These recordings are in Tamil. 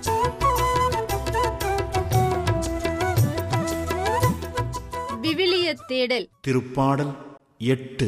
விவிலிய தேடல் திருப்பாடல் எட்டு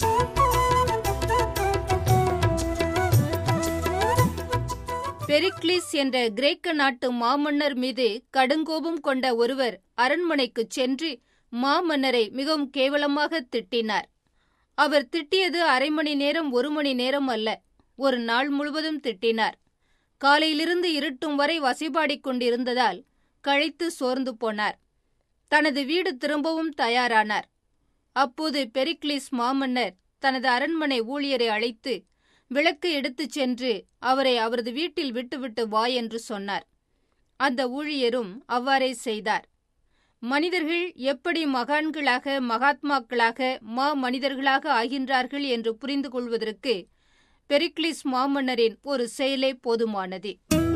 பெரிக்ளிஸ் என்ற கிரேக்க நாட்டு மாமன்னர் மீது கடுங்கோபம் கொண்ட ஒருவர் அரண்மனைக்குச் சென்று மாமன்னரை மிகவும் கேவலமாக திட்டினார் அவர் திட்டியது அரை மணி நேரம் ஒரு மணி நேரம் அல்ல ஒரு நாள் முழுவதும் திட்டினார் காலையிலிருந்து இருட்டும் வரை வசைபாடிக் கொண்டிருந்ததால் களைத்து சோர்ந்து போனார் தனது வீடு திரும்பவும் தயாரானார் அப்போது பெரிக்ளிஸ் மாமன்னர் தனது அரண்மனை ஊழியரை அழைத்து விளக்கு எடுத்துச் சென்று அவரை அவரது வீட்டில் விட்டுவிட்டு வா என்று சொன்னார் அந்த ஊழியரும் அவ்வாறே செய்தார் மனிதர்கள் எப்படி மகான்களாக மகாத்மாக்களாக மா மனிதர்களாக ஆகின்றார்கள் என்று புரிந்து கொள்வதற்கு பெரிக்ளிஸ் மாமன்னரின் ஒரு செயலே போதுமானது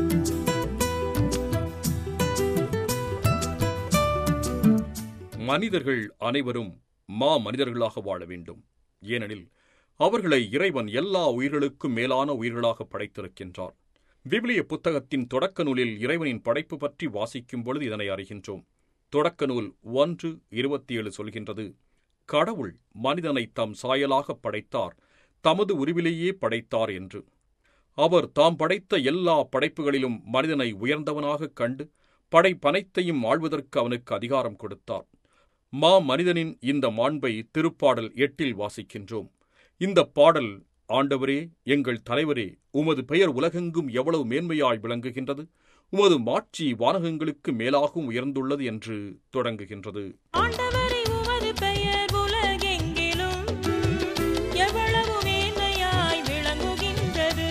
மனிதர்கள் அனைவரும் மா மனிதர்களாக வாழ வேண்டும் ஏனெனில் அவர்களை இறைவன் எல்லா உயிர்களுக்கும் மேலான உயிர்களாக படைத்திருக்கின்றார் விவிலிய புத்தகத்தின் தொடக்க நூலில் இறைவனின் படைப்பு பற்றி வாசிக்கும் பொழுது இதனை அறிகின்றோம் தொடக்க நூல் ஒன்று இருபத்தி ஏழு சொல்கின்றது கடவுள் மனிதனை தம் சாயலாக படைத்தார் தமது உருவிலேயே படைத்தார் என்று அவர் தாம் படைத்த எல்லா படைப்புகளிலும் மனிதனை உயர்ந்தவனாகக் கண்டு படைப்பனைத்தையும் ஆள்வதற்கு அவனுக்கு அதிகாரம் கொடுத்தார் மா மனிதனின் இந்த மாண்பை திருப்பாடல் எட்டில் வாசிக்கின்றோம் இந்த பாடல் ஆண்டவரே எங்கள் தலைவரே உமது பெயர் உலகெங்கும் எவ்வளவு மேன்மையாய் விளங்குகின்றது உமது மாட்சி வானகங்களுக்கு மேலாகவும் உயர்ந்துள்ளது என்று தொடங்குகின்றது ஆண்டவரே உமது பெயர் உலகெங்கிலும் எவ்வளவு மேன்மையாய் விளங்குகின்றது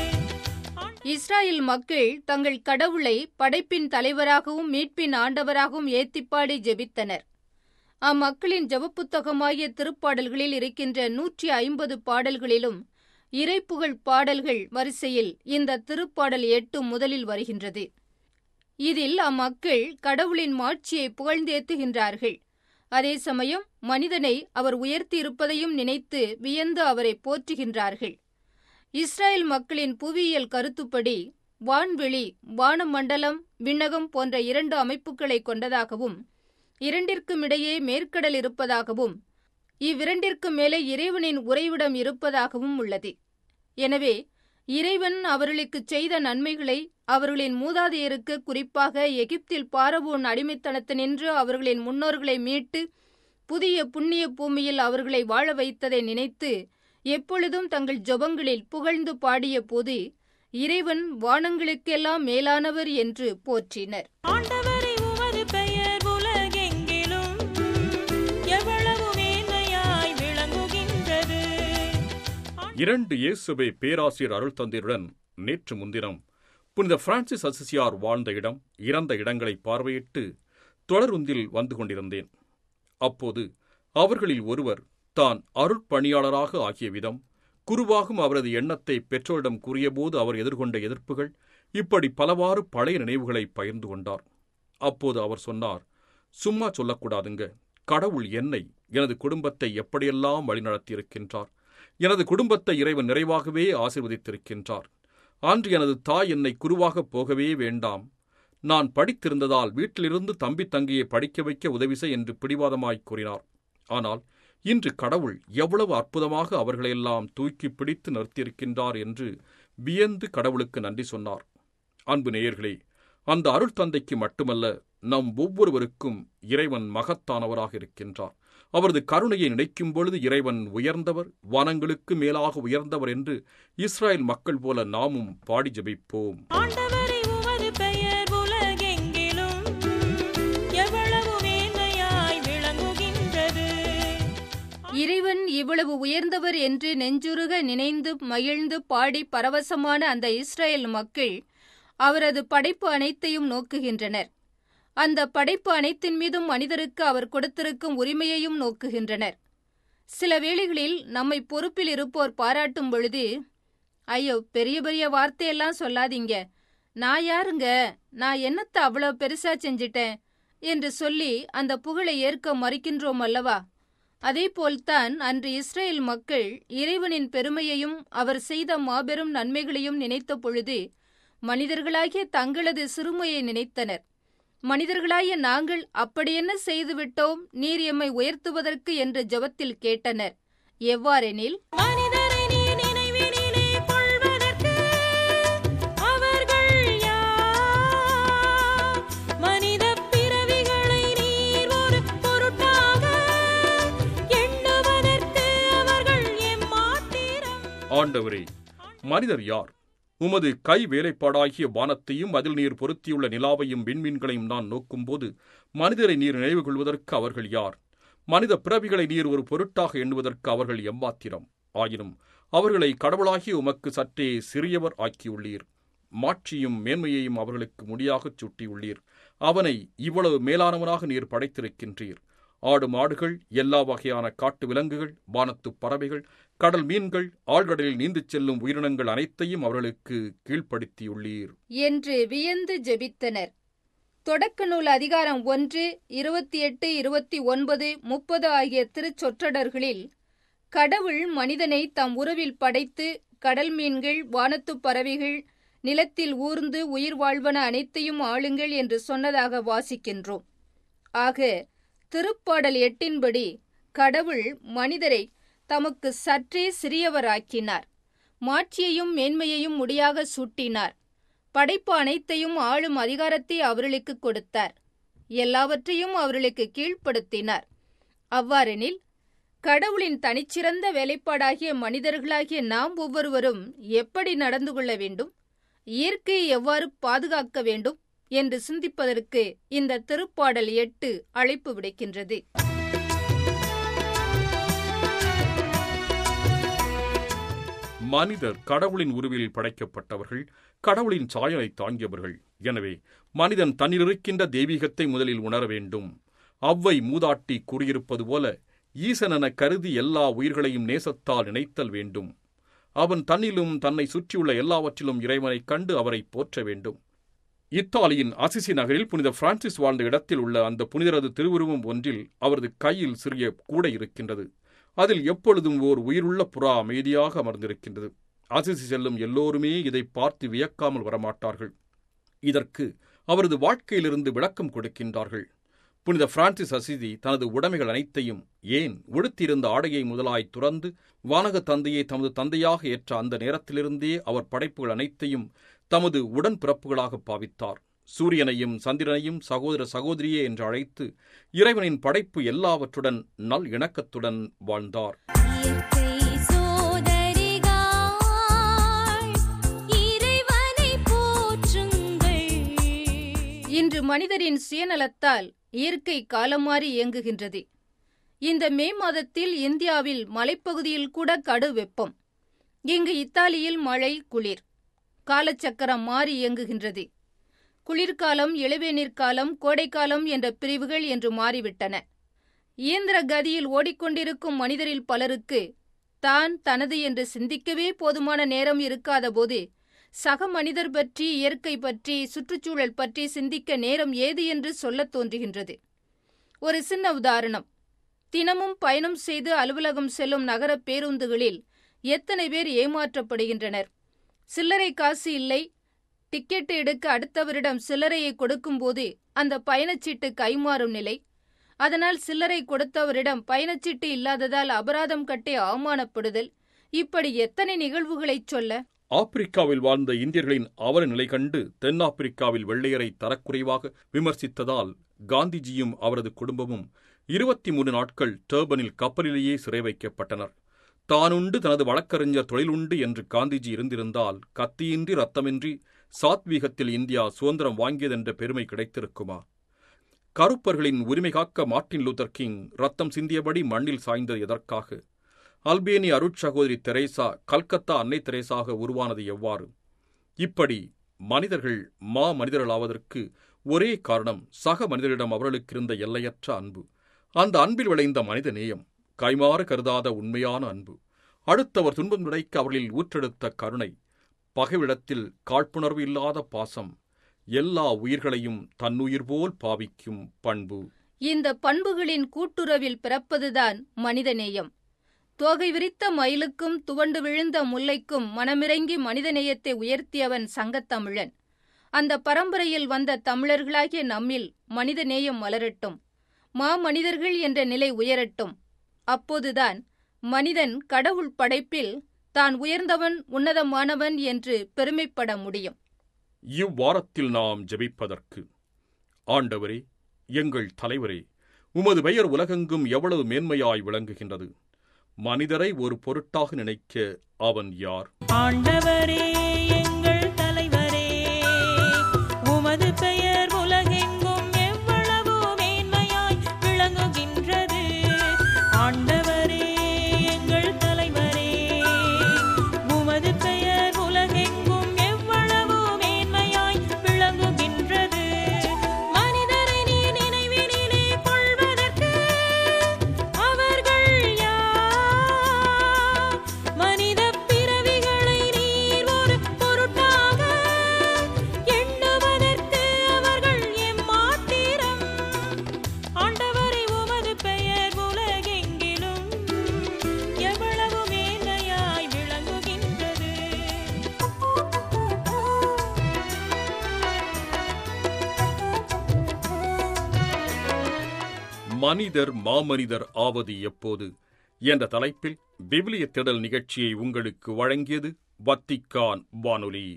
இஸ்ராயேல் மக்கள் தங்கள் கடவுளை படைப்பின் தலைவராகவும் மீட்பின் ஆண்டவராகவும் ஏத்திப்பாடி ஜெபித்தனர் அம்மக்களின் ஜெபப்புத்தகமாகிய திருப்பாடல்களில் இருக்கின்ற நூற்றி ஐம்பது பாடல்களிலும் இறைப்புகழ் பாடல்கள் வரிசையில் இந்த திருப்பாடல் எட்டு முதலில் வருகின்றது இதில் அம்மக்கள் கடவுளின் மாட்சியை புகழ்ந்தேத்துகின்றார்கள் அதே சமயம் மனிதனை அவர் உயர்த்தி இருப்பதையும் நினைத்து வியந்து அவரை போற்றுகின்றார்கள் இஸ்ரேல் மக்களின் புவியியல் கருத்துப்படி வான்வெளி வானமண்டலம் விண்ணகம் போன்ற இரண்டு அமைப்புகளை கொண்டதாகவும் இரண்டிற்கும் இடையே மேற்கடல் இருப்பதாகவும் இவ்விரண்டிற்கும் மேலே இறைவனின் உறைவிடம் இருப்பதாகவும் உள்ளது எனவே இறைவன் அவர்களுக்குச் செய்த நன்மைகளை அவர்களின் மூதாதையருக்கு குறிப்பாக எகிப்தில் பாரவோன் அடிமைத்தனத்தினின்று அவர்களின் முன்னோர்களை மீட்டு புதிய புண்ணிய பூமியில் அவர்களை வாழ வைத்ததை நினைத்து எப்பொழுதும் தங்கள் ஜொபங்களில் புகழ்ந்து பாடிய போது இறைவன் வானங்களுக்கெல்லாம் மேலானவர் என்று போற்றினர் ஆண்டவரே உமது பெயர் உலகெங்கிலும் எவ்வளவு மேன்மையாய் விளங்குகின்றது இரண்டு இயேசுவை பேராசிரியர் அருள் தந்தையுடன் நேற்று முன்தினம் புனித பிரான்சிஸ் அசிசியார் வாழ்ந்த இடம் இறந்த இடங்களை பார்வையிட்டு தொடருந்தில் வந்து கொண்டிருந்தேன் அப்போது அவர்களில் ஒருவர் தான் அருட்பணியாளராக ஆகிய விதம் குருவாகும் அவரது எண்ணத்தை பெற்றோரிடம் கூறியபோது அவர் எதிர்கொண்ட எதிர்ப்புகள் இப்படி பலவாறு பழைய நினைவுகளை பகிர்ந்து கொண்டார் அப்போது அவர் சொன்னார் சும்மா சொல்லக்கூடாதுங்க கடவுள் என்னை எனது குடும்பத்தை எப்படியெல்லாம் வழிநடத்தியிருக்கின்றார் எனது குடும்பத்தை இறைவன் நிறைவாகவே ஆசிர்வதித்திருக்கின்றார் அன்று எனது தாய் என்னை குருவாகப் போகவே வேண்டாம் நான் படித்திருந்ததால் வீட்டிலிருந்து தம்பி தங்கியை படிக்க வைக்க உதவி செய் என்று பிடிவாதமாய் கூறினார் ஆனால் இன்று கடவுள் எவ்வளவு அற்புதமாக அவர்களையெல்லாம் தூக்கி பிடித்து நிறுத்தியிருக்கின்றார் என்று வியந்து கடவுளுக்கு நன்றி சொன்னார் அன்பு நேயர்களே அந்த அருள் தந்தைக்கு மட்டுமல்ல நம் ஒவ்வொருவருக்கும் இறைவன் மகத்தானவராக இருக்கின்றார் அவரது கருணையை நினைக்கும் பொழுது இறைவன் உயர்ந்தவர் வானங்களுக்கு மேலாக உயர்ந்தவர் என்று இஸ்ராயேல் மக்கள் போல நாமும் பாடி ஜெபிப்போம் ஆண்டவரே உமது பெயர் உலகெங்கிலும் எவ்வளவு மேன்மையாய் விளங்குகின்றது இறைவன் இவ்வளவு உயர்ந்தவர் என்று நெஞ்சுருக நினைந்து மகிழ்ந்து பாடி பரவசமான அந்த இஸ்ரேல் மக்கள் அவரது படைப்பு அனைத்தையும் நோக்குகின்றனர் அந்த படைப்பு அனைத்தின் மீதும் மனிதருக்கு அவர் கொடுத்திருக்கும் உரிமையையும் நோக்குகின்றனர் சில வேளைகளில் நம்மை பொறுப்பில் இருப்போர் பாராட்டும் பொழுது ஐயோ பெரிய பெரிய வார்த்தையெல்லாம் சொல்லாதீங்க நான் யாருங்க நான் என்னத்த அவ்வளவு பெருசா செஞ்சிட்டேன் என்று சொல்லி அந்த புகழை ஏற்க மறுக்கின்றோம் அல்லவா அதேபோல்தான் அன்று இஸ்ரேல் மக்கள் இறைவனின் பெருமையையும் அவர் செய்த மாபெரும் நன்மைகளையும் நினைத்த பொழுது மனிதர்களாகிய தங்களது சிறுமையை நினைத்தனர் மனிதர்களாகிய நாங்கள் அப்படியென்ன செய்துவிட்டோம் நீர் எம்மை உயர்த்துவதற்கு என்று ஜெபத்தில் கேட்டனர் எவ்வாறெனில் மனிதரை நீ நினைவினிலே கொள்வதற்கு அவர்கள் யார்? மனிதப் பிறவிகளை நீர் ஒரு பொருட்டாக எண்ணுவதற்கு அவர்கள் எம்மாத்திரம் ஆண்டவரே மனிதர் யார் உமது கை வேலைப்பாடாகிய வானத்தையும் அதில் நீர் பொருத்தியுள்ள நிலாவையும் விண்மீன்களையும் நான் நோக்கும்போது மனிதரை நீர் நினைவு கொள்வதற்கு அவர்கள் யார் மனித பிறவிகளை நீர் ஒரு பொருட்டாக எண்ணுவதற்கு அவர்கள் எம்மாத்திரம் ஆயினும் அவர்களை கடவுளாகிய உமக்கு சற்றே சிறியவர் ஆக்கியுள்ளீர் மாட்சியும் மேன்மையையும் அவர்களுக்கு முடியாகச் சூட்டியுள்ளீர் அவனை இவ்வளவு மேலானவனாக நீர் படைத்திருக்கின்றீர் ஆடு மாடுகள் எல்லா வகையான காட்டு விலங்குகள் வானத்துப் பறவைகள் கடல் மீன்கள் ஆழ்கடலில் நீந்திச் செல்லும் உயிரினங்கள் அனைத்தையும் அவர்களுக்கு கீழ்ப்படுத்தியுள்ளீர் என்று வியந்து ஜெபித்தனர் தொடக்க நூல் அதிகாரம் ஒன்று இருபத்தி எட்டு இருபத்தி ஒன்பது முப்பது ஆகிய திருச்சொற்றடர்களில் கடவுள் மனிதனை தம் உருவில் படைத்து கடல் மீன்கள் வானத்துப் பறவைகள் நிலத்தில் ஊர்ந்து உயிர் வாழ்வன அனைத்தையும் ஆளுங்கள் என்று சொன்னதாக வாசிக்கின்றோம் ஆக திருப்பாடல் எட்டின்படி கடவுள் மனிதரை தமக்கு சற்றே சிறியவராக்கினார் மாட்சியையும் மேன்மையையும் முடியாக சூட்டினார் படைப்பு அனைத்தையும் ஆளும் அதிகாரத்தை அவர்களுக்கு கொடுத்தார் எல்லாவற்றையும் அவர்களுக்கு கீழ்ப்படுத்தினார் அவ்வாறெனில் கடவுளின் தனிச்சிறந்த வேலைப்பாடாகிய மனிதர்களாகிய நாம் ஒவ்வொருவரும் எப்படி நடந்து கொள்ள வேண்டும் இயற்கையை எவ்வாறு பாதுகாக்க வேண்டும் என்று சிந்திப்பதற்கு இந்த திருப்பாடல் எட்டு அழைப்பு விடுக்கின்றது மனிதர் கடவுளின் உருவில் படைக்கப்பட்டவர்கள் கடவுளின் சாயலை தாங்கியவர்கள் எனவே மனிதன் தன்னிலிருக்கின்ற தெய்வீகத்தை முதலில் உணர வேண்டும் அவ்வை மூதாட்டி கூறியிருப்பது போல ஈசனென கருதி எல்லா உயிர்களையும் நேசத்தால் நினைத்தல் வேண்டும் அவன் தன்னிலும் தன்னை சுற்றியுள்ள எல்லாவற்றிலும் இறைவனைக் கண்டு அவரை போற்ற வேண்டும் இத்தாலியின் அசிசி நகரில் புனித பிரான்சிஸ் வாழ்ந்த இடத்தில் உள்ள அந்த புனிதரது திருவுருவம் ஒன்றில் அவரது கையில் சிறிய கூடை இருக்கின்றது அதில் எப்பொழுதும் ஓர் உயிருள்ள புறா அமைதியாக அமர்ந்திருக்கின்றது அசிசி செல்லும் எல்லோருமே இதை பார்த்து வியக்காமல் வரமாட்டார்கள் இதற்கு அவரது வாழ்க்கையிலிருந்து விளக்கம் கொடுக்கின்றார்கள் புனித பிரான்சிஸ் அசிதி தனது உடைமைகள் அனைத்தையும் ஏன் உடுத்தியிருந்த ஆடையை முதலாய் துறந்து வானக தந்தையை தமது தந்தையாக ஏற்ற அந்த நேரத்திலிருந்தே அவர் படைப்புகள் அனைத்தையும் தமது உடன்பிறப்புகளாக பாவித்தார் சூரியனையும் சந்திரனையும் சகோதர சகோதரியே என்று அழைத்து இறைவனின் படைப்பு எல்லாவற்றுடன் நல் இணக்கத்துடன் வாழ்ந்தார் இயற்கை சோதரிகாள் இறைவனை போற்றுங்கள் இன்று மனிதரின் சுயநலத்தால் இயற்கை காலம் மாறி இயங்குகின்றது இந்த மே மாதத்தில் இந்தியாவில் மலைப்பகுதியில் கூட கடு வெப்பம் இங்கு இத்தாலியில் மழை குளிர் காலச்சக்கரம் மாறி இயங்குகின்றது குளிர்காலம் இளவேநீர் காலம் கோடைக்காலம் என்ற பிரிவுகள் என்று மாறிவிட்டன இயந்திர கதியில் ஓடிக்கொண்டிருக்கும் மனிதரில் பலருக்கு தான் தனது என்று சிந்திக்கவே போதுமான நேரம் இருக்காதபோது சக மனிதர் பற்றி இயற்கை பற்றி சுற்றுச்சூழல் பற்றி சிந்திக்க நேரம் ஏது என்று சொல்லத் தோன்றுகின்றது ஒரு சின்ன உதாரணம் தினமும் பயணம் செய்து அலுவலகம் செல்லும் நகர பேருந்துகளில் எத்தனை பேர் ஏமாற்றப்படுகின்றனர் சில்லறை காசு இல்லை டிக்கெட் எடுக்க அடுத்தவரிடம் சில்லறையை கொடுக்கும்போது அந்த பயணச்சீட்டு கைமாறும் நிலை அதனால் சில்லறை கொடுத்தவரிடம் பயணச்சீட்டு இல்லாததால் அபராதம் கட்டி அவமானப்படுதல் இப்படி எத்தனை நிகழ்வுகளைச் சொல்ல ஆப்பிரிக்காவில் வாழ்ந்த இந்தியர்களின் அவல நிலை கண்டு தென்னாப்பிரிக்காவில் வெள்ளையரை தரக்குறைவாக விமர்சித்ததால் காந்திஜியும் அவரது குடும்பமும் இருபத்தி மூன்று நாட்கள் டர்பனில் கப்பலிலேயே சிறை வைக்கப்பட்டனர் தானுண்டு தனது வழக்கறிஞர் தொழிலுண்டு என்று காந்திஜி இருந்திருந்தால் கத்தியின்றி ரத்தமின்றி சாத்வீகத்தில் இந்தியா சுதந்திரம் வாங்கியதென்ற பெருமை கிடைத்திருக்குமா கருப்பர்களின் உரிமை காக்க மார்ட்டின் லூதர் கிங் ரத்தம் சிந்தியபடி மண்ணில் சாய்ந்தது எதற்காக அல்பேனி அருட்சகோதரி தெரேசா கல்கத்தா அன்னை தெரேசாக உருவானது எவ்வாறு இப்படி மனிதர்கள் மா மனிதர்களாவதற்கு ஒரே காரணம் சக மனிதரிடம் அவர்களுக்கு இருந்த எல்லையற்ற அன்பு அந்த அன்பில் விளைந்த மனித நேயம் கைமாறு கருதாத உண்மையான அன்பு அடுத்தவர் துன்பம் விளைக்க அவர்களில் ஊற்றெடுத்த கருணை பகைவிடத்தில் காழ்ப்புணர்வு இல்லாத பாசம் எல்லா உயிர்களையும் தன்னுயிர் போல் பாவிக்கும் பண்பு இந்த பண்புகளின் கூட்டுறவில் பிறப்பதுதான் மனிதநேயம் தோகை விரித்த மயிலுக்கும் துவண்டு விழுந்த முல்லைக்கும் மனமிறங்கி மனிதநேயத்தை உயர்த்தியவன் சங்கத்தமிழன் அந்த பரம்பரையில் வந்த தமிழர்களாகிய நம்மில் மனிதநேயம் மலரட்டும் மாமனிதர்கள் என்ற நிலை உயரட்டும் அப்போதுதான் மனிதன் கடவுள் படைப்பில் தான் உயர்ந்தவன் உன்னதமானவன் என்று பெருமைப்பட முடியும் இவ்வாரத்தில் நாம் ஜெபிப்பதற்கு ஆண்டவரே எங்கள் தலைவரே உமது பெயர் உலகெங்கும் எவ்வளவு மேன்மையாய் விளங்குகின்றது மனிதரை ஒரு பொருட்டாக நினைக்க அவன் யார் ஆண்டவரே எங்கள் தலைவரே உமது பெயர் உலகெங்கும் எவ்வளவோ மேன்மையாய் விளங்குகின்றது ஆண்டவரே எங்கள் தலைவரே உமது பெயர் உலகெங்கும் எவ்வளவோ மேன்மையாய் விளங்குகின்றது மனிதரை நீ நினைவினிலே கொள்வதற்கு அவர்கள் யார் மனித பிறவிகளை நீர் ஒரு பொருட்டாக எண்ணுவதற்கு அவர்கள் எம்மாத்திரம் ஆண்டவரை உமது பெயர் உலகெங்கிலும் எவ்வளவு மேன்மையாய் விளங்குகின்றது மனிதர் மாமனிதர் ஆவது எப்போது என்ற தலைப்பில் விவிலிய திடல் நிகழ்ச்சியை உங்களுக்கு வழங்கியது வத்திக்கான் வானொலி